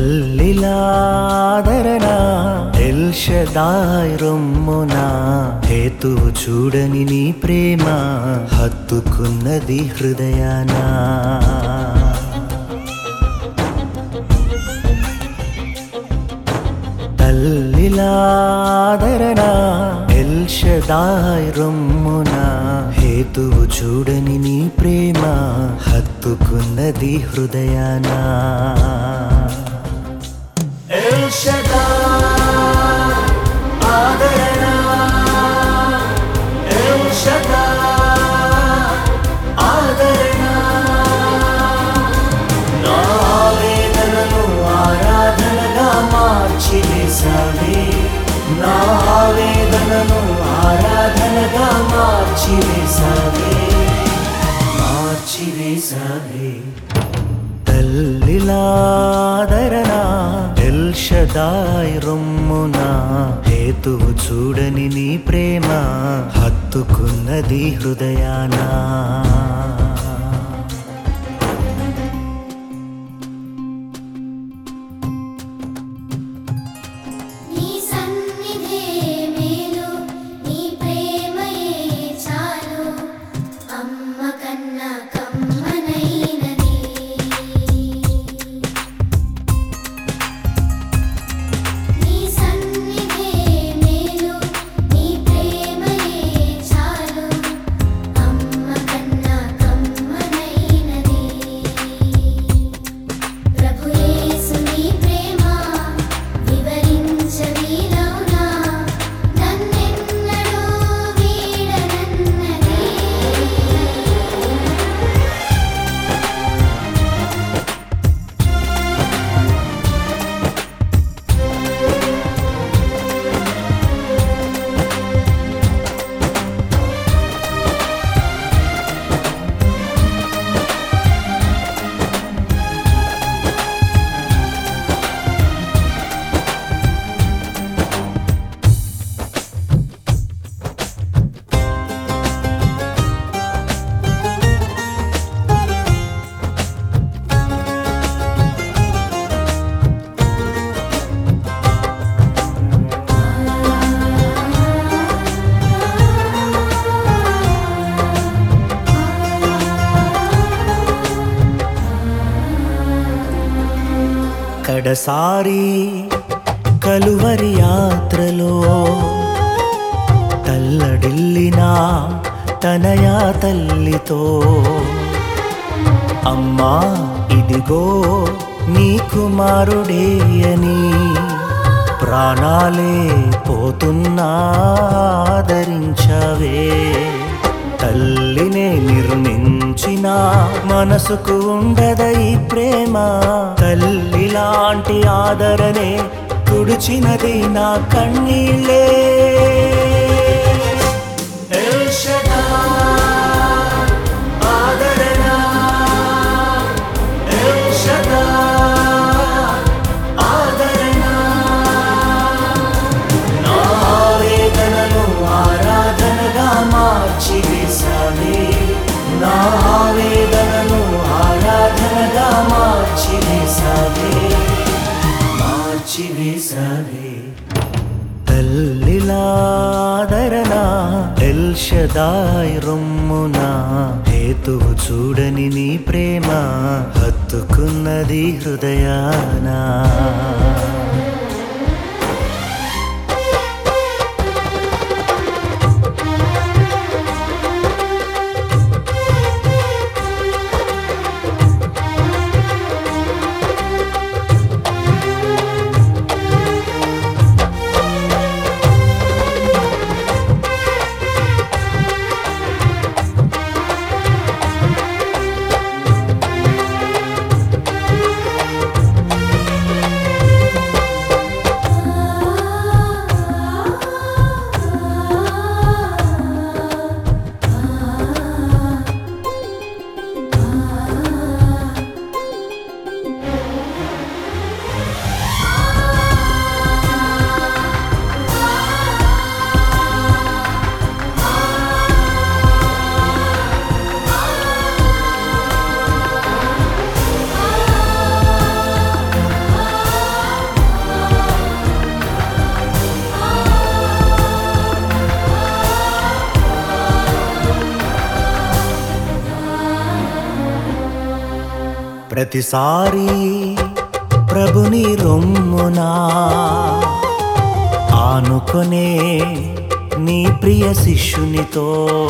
తల్లిలాదరణ ఎల్షదాయ్ రొమ్మున హేతువు చూడని నీ ప్రేమ హత్తుకున్నది హృదయానా తల్లిలాదరణ ఎల్షదాయ్ రొమ్మున హేతువు చూడని నీ ప్రేమ హత్తుకున్నది హృదయానా ఎల్షదాయ్ ఆదరణ ఎల్షదాయ్ ఆదరణ నా ఆవేదనను ఆరాధనగా మార్చి వేసావే నా ఆవేదనను ఆరాధనగా మార్చి వేసావే మార్చి వేసావే తల్లిలాదరణ ఎల్షదాయ్ రొమ్మున హేతువు చూడని నీ ప్రేమ హత్తుకున్నది హృదయానా నీ సన్నిధే మేలు నీ ప్రేమయే చాలు అమ్మ కన్నా కమ్మనైనది నీ సన్నిధే మేలు నీ ప్రేమయే చాలు అమ్మ కన్నా కమ్మనైనది ప్రభు యేసు నీ ప్రేమ వివరించవీలౌనా నన్నెన్నడూ వీడనన్నది కడసారి కలువరి యాత్రలో తల్లడిల్లిన తనయా తల్లితో అమ్మా ఇదిగో నీ కుమారుడే అని ప్రాణాలే పోతున్నా ఆదరించవే తల్లినే నిర్మించిన మనసుకు ఉండదై ప్రేమ తల్లి లాంటి ఆదరణే తుడిచినది నా కన్నీళ్ళే ఎల్ షదాయ్ ఆదరణ ఎల్ షదాయ్ ఆదరణ నా ఆవేదనను ఆరాధనగా మార్చి వేసావే నా ఆవేదనను ఆరాధనగా మార్చి వేసావే మార్చి వేసావే తల్లిలాదరణ ఎల్షదాయ్ రొమ్మున హేతువు చూడని నీ ప్రేమ హత్తుకున్నది హృదయానా ప్రతిసారి ప్రభుని రొమ్మునా ఆనుకొనే నీ ప్రియ శిష్యునితో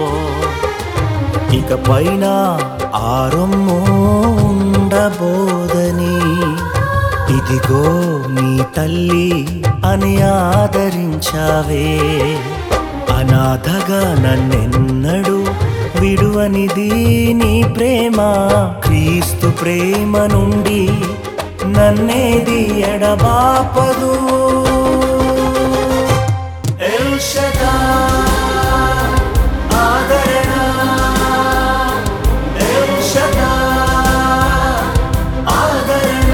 ఇక పైన ఆరొమ్ము ఉండబోదని ఇదిగో నీ తల్లి అని ఆదరించావే అనాథగా నన్నెన్నడు విడువనిది నీ ప్రేమ క్రీస్తు ప్రేమ నుండి నన్నేది ఎడబాపదు ఎల్ షదాయ్ ఆదరణ ఎల్ షదాయ్ ఆదరణ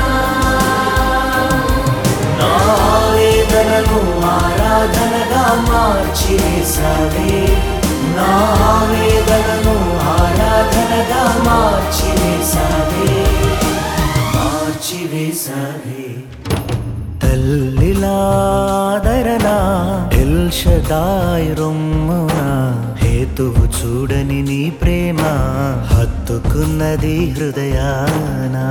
నా వేదనను ఆరాధనగా మార్చివేశావే నా వేదనను ఆరాధనగా మార్చివేశావే మార్చివేశావే తల్లిలాదరణ ఎల్షదాయ్ రొమ్మున హేతువు చూడని నీ ప్రేమ హత్తుకున్నది హృదయానా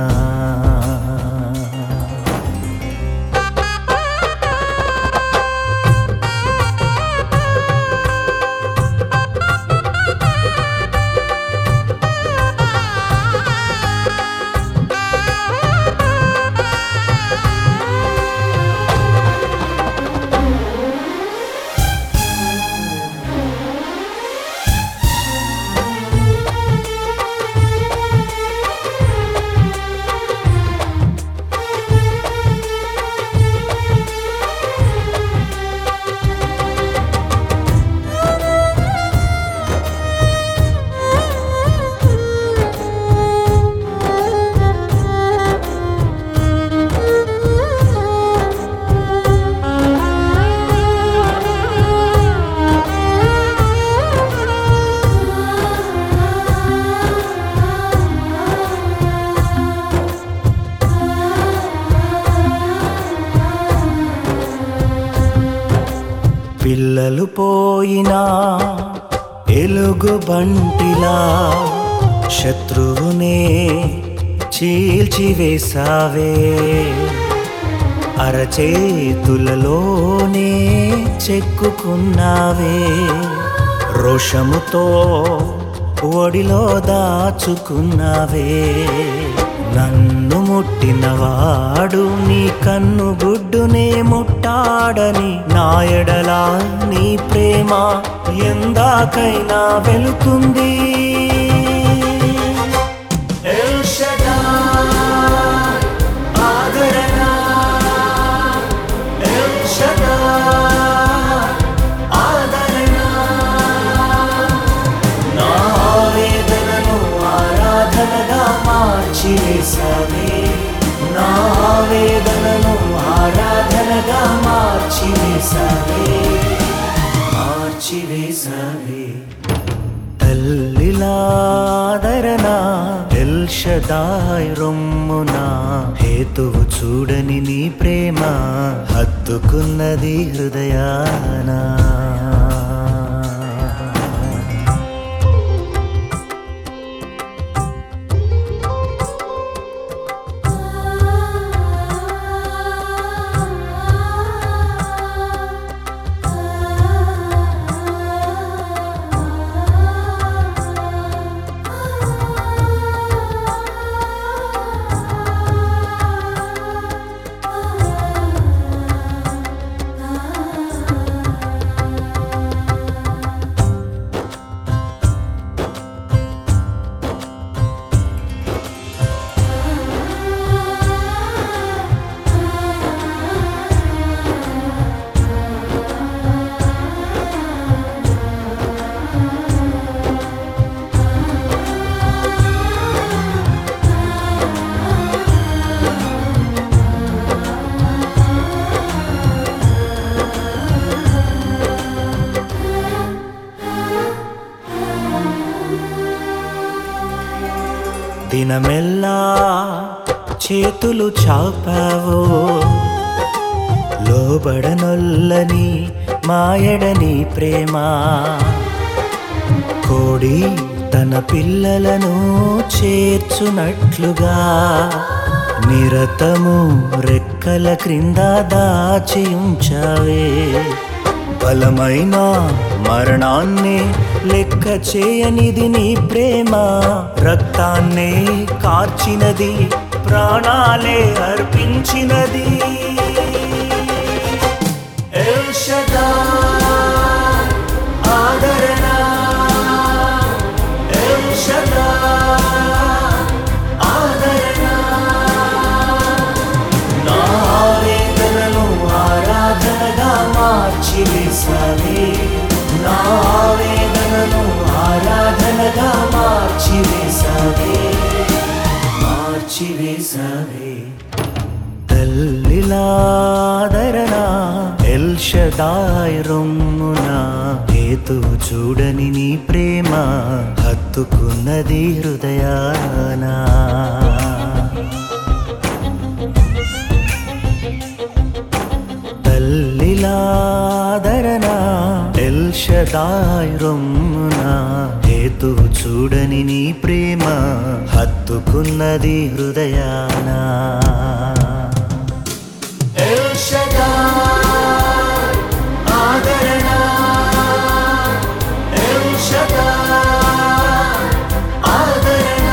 పిల్లలు పోయినా ఎలుగు బంటిలా శత్రువునే చీల్చివేశావే అరచేతులలోనే చెక్కుకున్నావే రోషముతో ఒడిలో దాచుకున్నావే నన్ను ముట్టినవాడు నీ కన్ను గుడ్డునే ముట్టాడని నాయడలా నీ ప్రేమ ఎందాకైనా వెళుతుంది ఎల్ షదాయ్ ఆదరణ ఎల్ షదాయ్ ఆదరణ నా వేదనను ఆరాధనగా మార్చివేశావే నా వేదనను ఆరాధనగా మార్చివేశావే మార్చివేశావే తల్లిలాదరణ ఎల్షదాయ్ రొమ్మున హేతువు చూడని నీ ప్రేమ హత్తుకున్నది హృదయానా దినమెల్లా చేతులు చాపావో లోబడనొల్లని మాయడని ప్రేమ కోడి తన పిల్లలను చేర్చునట్లుగా నిరతము రెక్కల క్రింద దాచి ఉంచావే బలమైన మరణాన్ని లెక్క చేయనిది నీ ప్రేమ రక్తాన్నే కార్చినది ప్రాణాలే అర్పించినది ఎల్ షదాయ్ ఆదరణ ఎల్ షదాయ్ ఆదరణ నా ఆవేదనను ఆరాధనగా మార్చివేశావే నా ఆవేదనను ఆరాధనగా మార్చివేశావే మార్చివేశావే తల్లిలాదరణ ఎల్షదాయ్ రొమ్మున హేతువు చూడని నీ ప్రేమ హత్తుకున్నది హృదయానా తల్లిలాదరణ ఎల్షదాయ్ రొమ్మున హేతువు చూడని నీ ప్రేమ హత్తుకున్నది హృదయానా ఎల్ షదాయ్ ఆదరణ ఎల్ షదాయ్ ఆదరణ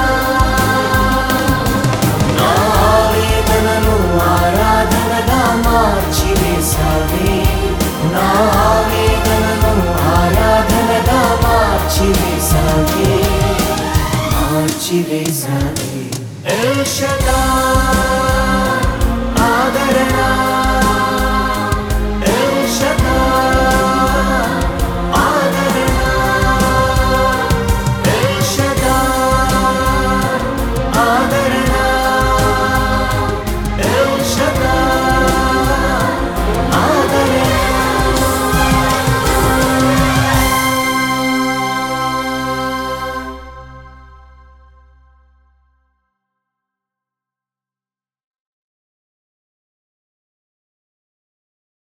నా ఆవేదనను ఆరాధనగా మార్చివేశావే నా ఆవేదనను ఆరాధనగా మార్చివేశావే మార్చివేశావే ఎల్ షదాయ్